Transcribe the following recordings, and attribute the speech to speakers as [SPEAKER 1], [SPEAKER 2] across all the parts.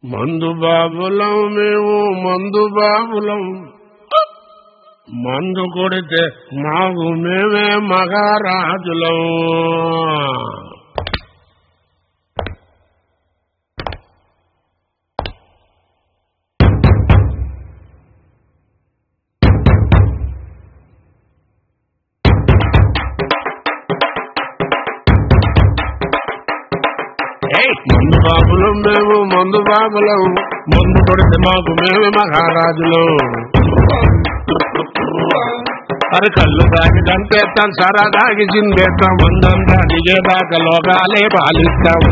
[SPEAKER 1] మందు బాబులం మేము మందు బాబులం మందు కొడితే మాకు మేమే మహారాజులం ఏయ్, మందు బాబులం మేము మందు బాబులం మందు కొడితే మాకు మేమే మహారాజులం అరే కళ్ళు తాగి దంతేస్తాం సరా తాగి చిందేస్తాం మందంతా దిగేదాకా లోకాలే పాలిస్తాం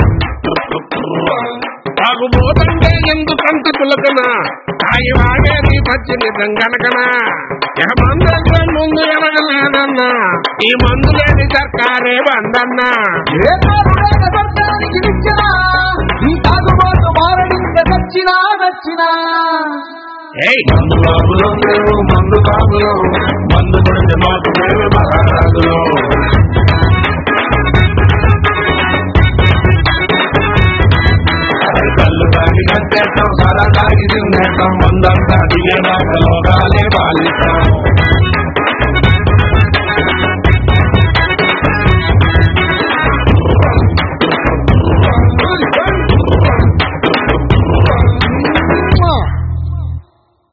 [SPEAKER 1] తాగుబోతంటే ఎందుకంత పులకన తాగి వాగేది పచ్చి నిజం కనకనా ఇక మందంటే ముందు ఎనగలేదన్నా ఈ మందు లేని సర్కారే బందన్నా
[SPEAKER 2] ఏ కారుడైన స్వర్గానికి నిచ్చినా ఈ తాగుబోతు మారడింక నచ్చినా నచ్చినా
[SPEAKER 1] ఏయ్ మందు బాబులో మేము మందు బాబులో మందు కొడితే మాకు మేము మహారాజులో కళ్ళు తాగి కట్టేస్తాం సరా తాగి తిందేస్తాం మందంతా దిగేదాకా లోకాలే పాలిస్తాం